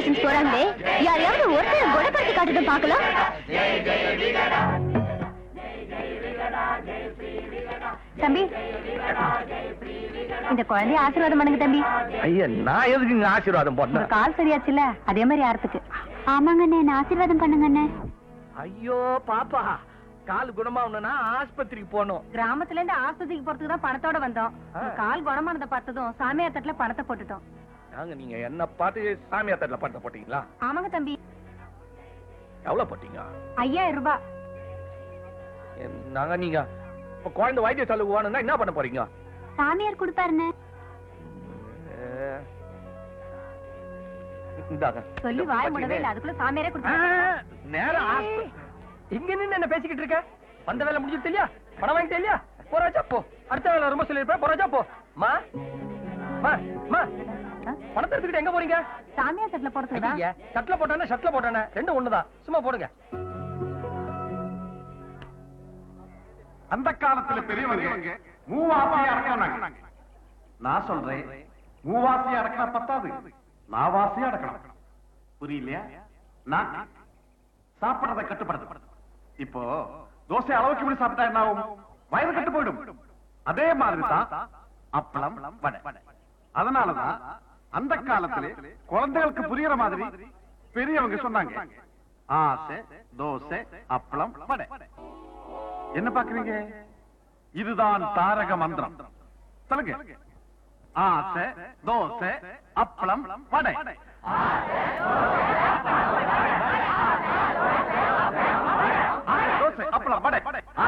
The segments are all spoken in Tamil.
கலெக்ஷன்ஸ் போறாங்களே யாரையாவது ஒருத்தர் குணப்படுத்தி காட்டுறது பார்க்கலாம் தம்பி இந்த குழந்தைய ஆசீர்வாதம் பண்ணுங்க தம்பி ஐயா நான் எதுக்கு இங்க ஆசீர்வாதம் உங்க போட்டேன் கால் சரியாச்சுல அதே மாதிரி ஆறதுக்கு ஆமாங்க அண்ணே நான் ஆசீர்வாதம் பண்ணுங்க அண்ணே ஐயோ பாப்பா கால் குணமாகணும்னா ஆஸ்பத்திரிக்கு போகணும் கிராமத்துல இருந்து ஆஸ்பத்திரிக்கு போறதுக்கு தான் பணத்தோட வந்தோம் உங்க கால் குணமானதை பார்த்ததும் சாமியார் தட்டுல பணத்தை போட்டுட்டோம் நாங்க நீங்க என்ன பார்த்து சாமியார் தட்டில் பணத்தை போட்டீங்களா ஆமாங்க தம்பி எவ்வளவு போட்டீங்க ஐயாயிரம் ரூபாய் என்- நாங்க நீங்க இப்ப குழந்தை வைத்திய செலவு வேணும்னா என்ன பண்ண போறீங்க சாமியார் கொடுப்பாருன்னு அஹ், இந்தாங்க சொல்லி வாய் முடவே இல்ல அதுக்குள்ள சாமியாரே கொடுத்தாரு ஆ, நேரா ஆஸ்ப- இங்க நின்னு என்ன பேசிக்கிட்டு இருக்க வந்த வேலை முடிஞ்சிட்டு இல்லையா பணம் வாங்கிட்டு இல்லையா போறாச்சா போ அடுத்த வேலை ரொம்ப சொல்லிருப்பேன் போறாச்சா போ மா மா மா பணத்தை எடுத்துக்கிட்டு எங்க போறீங்க சாமியார் தட்டுல போறதுக்கு தான் ஐயா, ஷர்ட்ல போட்டானே ஷர்ட்ல போட்டானே ரெண்டும் ஒண்ணுதான் சும்மா போடுங்க அந்த காலத்துல பெரியவங்க மூவாசியா அடக்கினாங்க நான் சொல்றேன் மூவாசியா அடக்கினா பத்தாது நாவாசியா அடக்கணும் புரியலையா நான் சாப்பிடுறத கட்டுப்படுத்து இப்போ தோசை அளவுக்கு இப்படி சாப்பிட்டா என்ன ஆகும் வயது கட்டு போயிடும் அதே மாதிரி தான் அப்பளம் வடை அதனாலதான் அந்த காலத்திலே குழந்தைகளுக்கு புரியுற மாதிரி பெரியவங்க சொன்னாங்க ஆசை தோசை அப்பளம் வடை என்ன பாக்குறீங்க இதுதான் தாரக மந்திரம் சொல்லுங்க ஆசை தோசை அப்பளம் வடை ஆசை, தோசை அப்பளம் வடை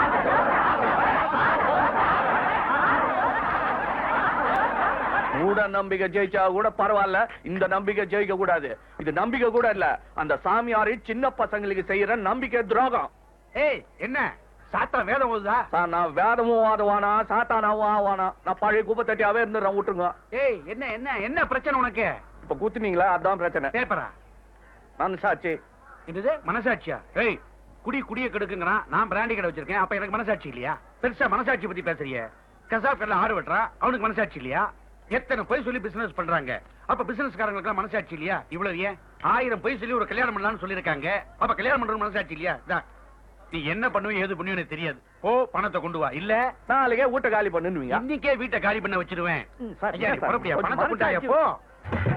மூட நம்பிக்கை ஜெயிச்சா கூட பரவாயில்ல இந்த நம்பிக்கை ஜெயிக்க கூடாது இது நம்பிக்கை கூட இல்ல அந்த சாமியாரு சின்ன பசங்களுக்கு செய்யற நம்பிக்கை துரோகம் ஏய் என்ன சாத்தா வேதம் ஓதுதா சார், நான் வேதமும் வாதவானா சாத்தானாவும் ஆவானா நான் பழைய குப்பை தட்டியாவே இருந்துடுறேன் விட்டுருங்க ஏய் என்ன என்ன என்ன பிரச்சனை உனக்கு இப்ப குத்துனீங்களா அதான் பிரச்சனை பேப்பரா நான் சாட்சி என்னது மனசாட்சியா ஏய் குடி குடிய கெடுக்குங்கிறான் நான் பிராண்டி கடை வச்சிருக்கேன் அப்ப எனக்கு மனசாட்சி இல்லையா பெருசா மனசாட்சி பத்தி பேசுறிய கசாப் கடல ஆடு வெட்டுறா அவனுக்கு மனசாட்சி இல்லையா எத்தனை பொய் சொல்லி பிசினஸ் பண்றாங்க அப்ப பிசினஸ்காரங்களுக்கு மனசாட்சி இல்லையா இவ்வளவு ஏன் ஆயிரம் பொய் சொல்லி ஒரு கல்யாணம் பண்ணலாம்னு சொல்லிருக்காங்க அப்ப கல்யாணம் பண்றது மனசாட்சி இல்லையா இந்தா. நீ என்ன பண்ணுவ ஏது பண்ணுவ எனக்கு தெரியாது ஓ பணத்தை கொண்டு வா இல்ல நாளைக்கே வீட்டை காலி பண்ணுவீங்க இன்னைக்கே வீட்டை காலி பண்ண வச்சிருவேன் ம், சார், ஐயா, நீ சார், புறப்படியா? கொஞ்சம் பணத்தை கொண்டாயா மனசாட்சி- போ